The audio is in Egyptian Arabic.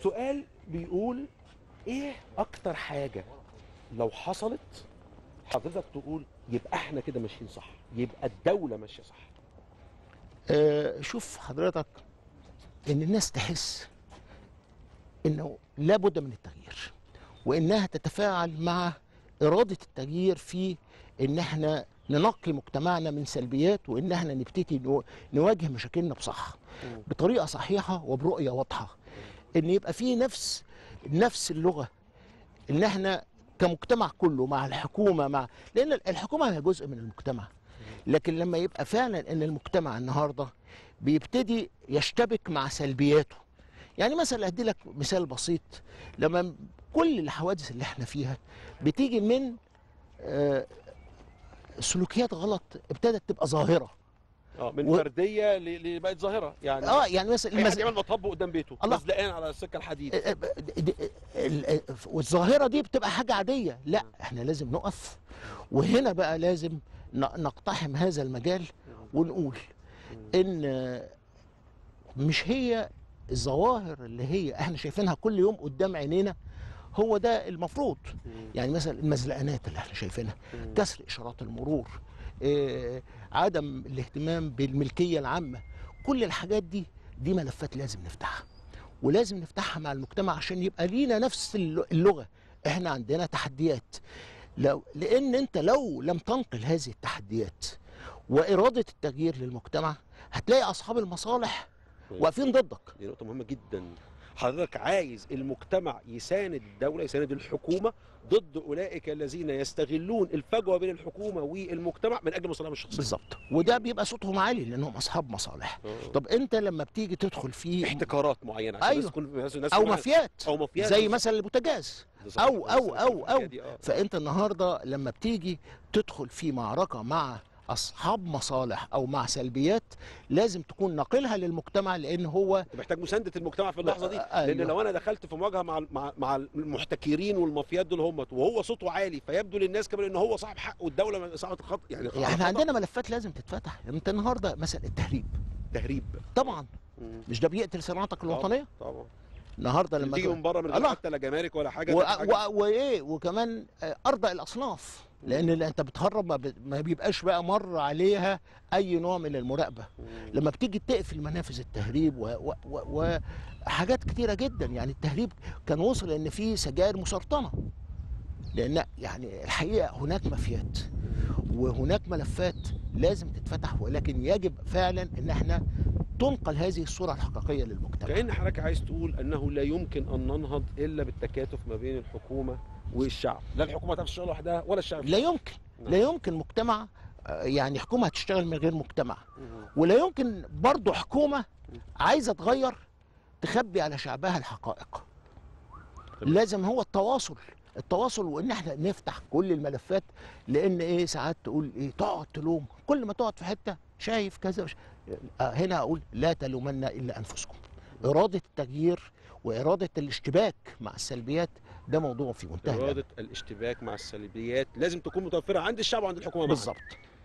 السؤال بيقول ايه اكتر حاجه لو حصلت حضرتك تقول يبقى احنا كده ماشيين صح يبقى الدوله ماشيه صح آه، شوف حضرتك ان الناس تحس انه لابد من التغيير وانها تتفاعل مع اراده التغيير في ان احنا ننقي مجتمعنا من سلبيات وان احنا نبتدي نو- نواجه مشاكلنا بصح مم. بطريقه صحيحه وبرؤيه واضحه ان يبقى في نفس نفس اللغه ان احنا كمجتمع كله مع الحكومه مع لان الحكومه هي جزء من المجتمع لكن لما يبقى فعلا ان المجتمع النهارده بيبتدي يشتبك مع سلبياته يعني مثلا ادي لك مثال بسيط لما كل الحوادث اللي احنا فيها بتيجي من آه، سلوكيات غلط ابتدت تبقى ظاهره اه من و- فرديه ل- ل- بقت ظاهره يعني اه يعني مثلا اي حد المز... يعمل مطب قدام بيته الله. مزلقان على السكه الحديد آه، آه، د- ال- آه، والظاهره دي بتبقى حاجه عاديه لا احنا لازم نقف وهنا بقى لازم ن- نقتحم هذا المجال ونقول ان آه، مش هي الظواهر اللي هي احنا شايفينها كل يوم قدام عينينا هو ده المفروض مم. يعني مثلا المزلقانات اللي احنا شايفينها مم. كسر اشارات المرور آه، عدم الاهتمام بالملكيه العامه كل الحاجات دي دي ملفات لازم نفتحها ولازم نفتحها مع المجتمع عشان يبقى لينا نفس الل- اللغه احنا عندنا تحديات لو لان انت لو لم تنقل هذه التحديات واراده التغيير للمجتمع هتلاقي اصحاب المصالح مم. واقفين ضدك دي نقطة مهمة جدا حضرتك عايز المجتمع يساند الدولة يساند الحكومة ضد أولئك الذين يستغلون الفجوة بين الحكومة والمجتمع من أجل مصالحهم الشخصية بالظبط وده بيبقى صوتهم عالي لانهم اصحاب مصالح آه. طب انت لما بتيجي تدخل في احتكارات معينة عشان أيوة. الناس تكون الناس الناس او تكون- مافيات أو مافيات زي بالظبط. مثلا البوتاجاز بالظبط. أو- أو- أو- أو. دي، آه. فانت النهارده لما بتيجي تدخل في معركه مع اصحاب مصالح او مع سلبيات لازم تكون ناقلها للمجتمع لان هو انت محتاج مسانده المجتمع في اللحظه دي أيوة. لان لو انا دخلت في مواجهه مع مع مع المحتكرين والمافيات دول هم وهو صوته عالي فيبدو للناس كمان ان هو صاحب حق والدوله صاحبه الخط يعني يعني احنا عندنا ملفات لازم تتفتح انت النهارده مثلا التهريب تهريب طبعا مم. مش ده بيقتل صناعتك الوطنيه طبعا النهارده لما تيجي تبقى- من بره من غير الله. حتى لا جمارك ولا حاجه و... ده حاجة- و... وايه وكمان آه، ارضى الاصناف لان اللي انت بتهرب ما, ب... ما بيبقاش بقى مر عليها اي نوع من المراقبه مم. لما بتيجي تقفل منافذ التهريب و... و... و... وحاجات كتيره جدا يعني التهريب كان وصل ان في سجائر مسرطنه لان يعني الحقيقه هناك مافيات وهناك ملفات لازم تتفتح ولكن يجب فعلا ان احنا تنقل هذه الصوره الحقيقيه للمجتمع كأن حضرتك عايز تقول أنه لا يمكن أن ننهض إلا بالتكاتف ما بين الحكومة والشعب لا الحكومة تعرف تشتغل لوحدها ولا الشعب لا يمكن نعم. لا يمكن مجتمع آه، يعني حكومه هتشتغل من غير مجتمع مم. ولا يمكن برضه حكومه عايزه تغير تخبي على شعبها الحقائق تمام. لازم هو التواصل التواصل وان احنا نفتح كل الملفات لان ايه ساعات تقول ايه تقعد تلوم كل ما تقعد في حته شايف كذا وش... آه، هنا اقول لا تلومن الا انفسكم اراده التغيير واراده الاشتباك مع السلبيات ده موضوع في منتهى الأهمية. إرادة الاشتباك مع السلبيات لازم تكون متوفرة عند الشعب وعند الحكومة معا. بالظبط